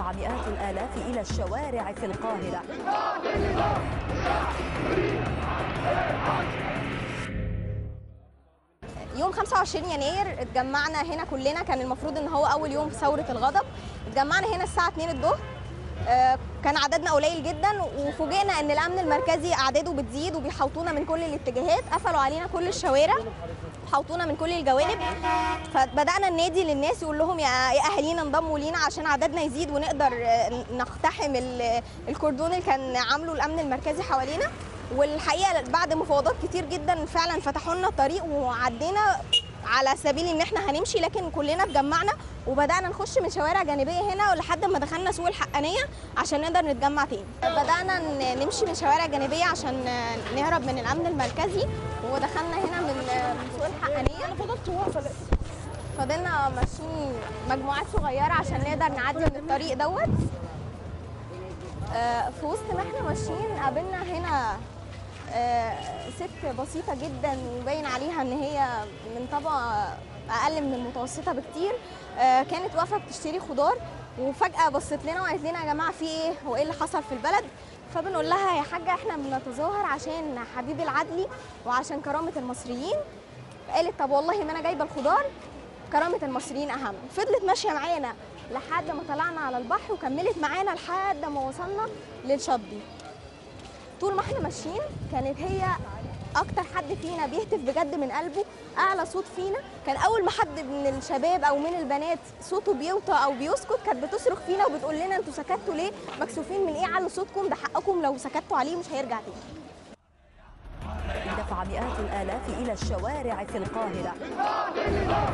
اندفع مئات الآلاف إلى الشوارع في القاهرة يوم 25 يناير اتجمعنا هنا كلنا كان المفروض ان هو اول يوم في ثوره الغضب اتجمعنا هنا الساعه 2 الظهر آه، كان عددنا قليل جدا وفوجئنا ان الامن المركزي اعداده بتزيد وبيحوطونا من كل الاتجاهات قفلوا علينا كل الشوارع حوطونا من كل الجوانب فبدانا ننادي للناس يقول لهم يا يا اهالينا انضموا لينا عشان عددنا يزيد ونقدر آه، نقتحم ال- الكوردون اللي كان عامله الامن المركزي حوالينا والحقيقه بعد مفاوضات كتير جدا فعلا فتحوا لنا الطريق وعدينا على سبيل ان احنا هنمشي لكن كلنا اتجمعنا وبدانا نخش من شوارع جانبيه هنا لحد ما دخلنا سوق الحقانيه عشان نقدر نتجمع تاني بدانا ن- نمشي من شوارع جانبيه عشان نهرب من الامن المركزي ودخلنا هنا من من سوق الحقانيه انا فضلت واقفه فضلنا ماشيين مجموعات صغيره عشان نقدر نعدي من الطريق دوت آه، في وسط ما احنا ماشيين قابلنا هنا آه، ست بسيطة جدا وباين عليها ان هي من طبقة اقل من المتوسطة بكتير آه، كانت واقفة بتشتري خضار وفجأة بصت لنا وقالت لنا يا جماعة في ايه هو ايه اللي حصل في البلد فبنقول لها يا حاجة احنا بنتظاهر عشان حبيب العدلي وعشان كرامة المصريين قالت طب والله ما انا جايبة الخضار كرامة المصريين أهم فضلت ماشية معانا لحد ما طلعنا على البحر وكملت معانا لحد ما وصلنا للشاطبي طول ما احنا ماشيين كانت هي اكتر حد فينا بيهتف بجد من قلبه اعلى صوت فينا كان اول ما حد من الشباب او من البنات صوته بيوطى او بيسكت كانت بتصرخ فينا وبتقول لنا انتوا سكتوا ليه مكسوفين من ايه علوا صوتكم ده حقكم لو سكتوا عليه مش هيرجع تاني اندفع مئات الآلاف إلى الشوارع في القاهرة